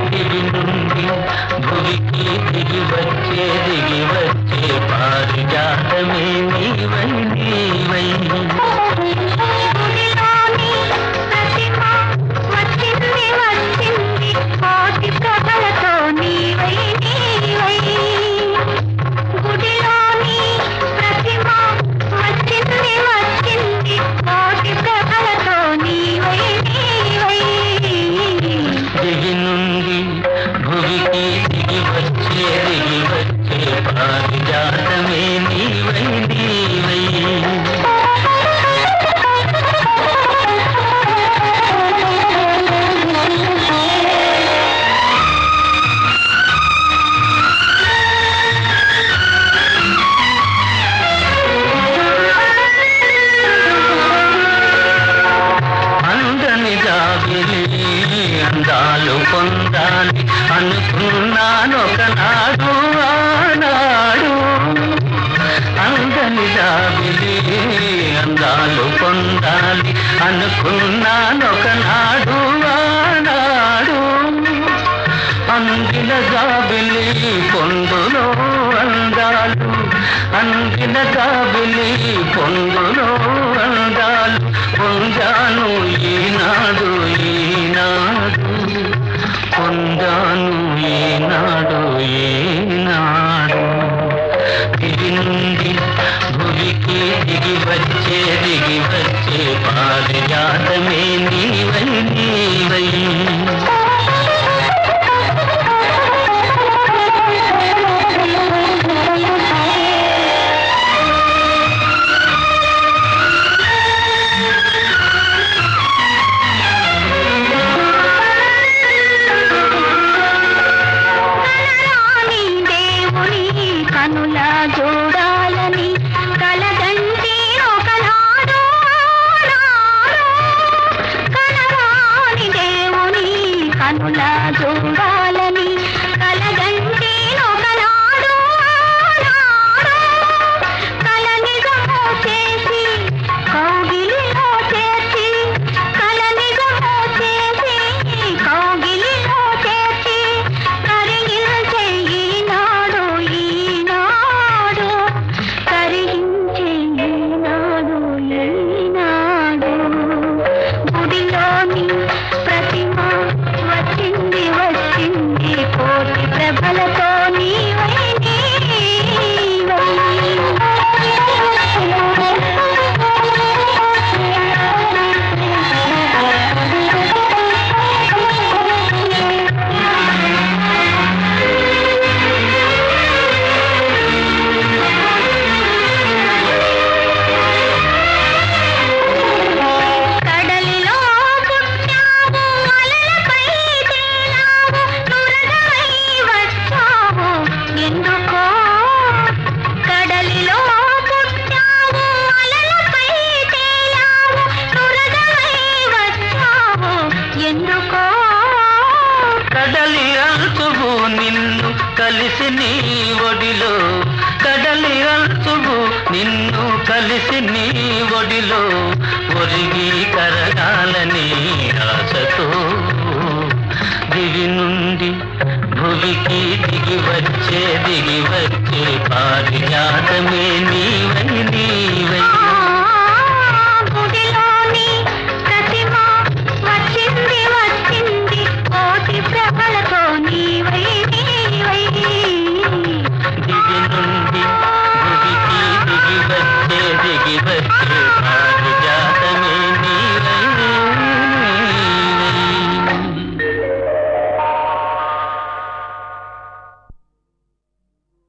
దివి నుండి భువికి దిగి వచ్చే దిగి వచ్చే పారిజాతమే నీవై నీవై గుడిలోని ప్రతిమ వచ్చింది వచ్చింది కోటి ప్రభలతో నీవై నీవై గుడిలోని ప్రతిమ వచ్చింది వచ్చింది కోటి ప్రభలతో నీవై నీవై దిగి నుండి భువికి దిగి వచ్చే దిగి వచ్చే పారిజాతమే నీవై నీవై అందని జాబిలి అందాలు పొందాలి అనుకున్నానొకనాడు ఆనాడు అందని జాబిలి అందాలు పొందాలి అనుకున్నానొకనాడు ఆనాడు అందిన జాబిలి పొందులో అందాలు అందిన జాబిలి పొందులో అందాలు పొందాను ఈనాడు ఈనాడు పొందాను ఈనాడు ఈనాడు దిగి నుండి భువికి దిగి వచ్చే దిగి వచ్చే పారిజాతమే నీవై నీవై కనరాని దేవుని కనుల చూడాలని కలగంటి ఒకనాడు ఆనాడు. కనరాని దేవుని కనుల చూడాలని కలగంటి ఒకనాడు ఆనాడు. కల నిజము చేసి కౌగిలిలో చేర్చి కల నిజము చేసి కౌగిలిలో చేర్చి కరిగించే ఈనాడు ఈనాడు కరిగించే ఈనాడు ఈనాడు గుడిలోని ప్రతిమ వచ్చింది వచ్చింది కోటి ప్రభలతో నీవై కడలిలో పుట్టావు అలలపై తేలావు నురగవై వచ్చావు ఎందుకో కడలిలో పుట్టావు అలలపై తేలావు నురగవై వచ్చావు ఎందుకో కడలి అల్చువు నిన్ను కలిసి నీ ఒడిలో కడలి అల్చువు నిన్ను కలిసి నీ ఒడిలో ఒరిగి కరగాలని ఆశతో దివి నుండి భువికి దిగి వచ్చే దిగి వచ్చే పారిజాతమే నీవై నీవై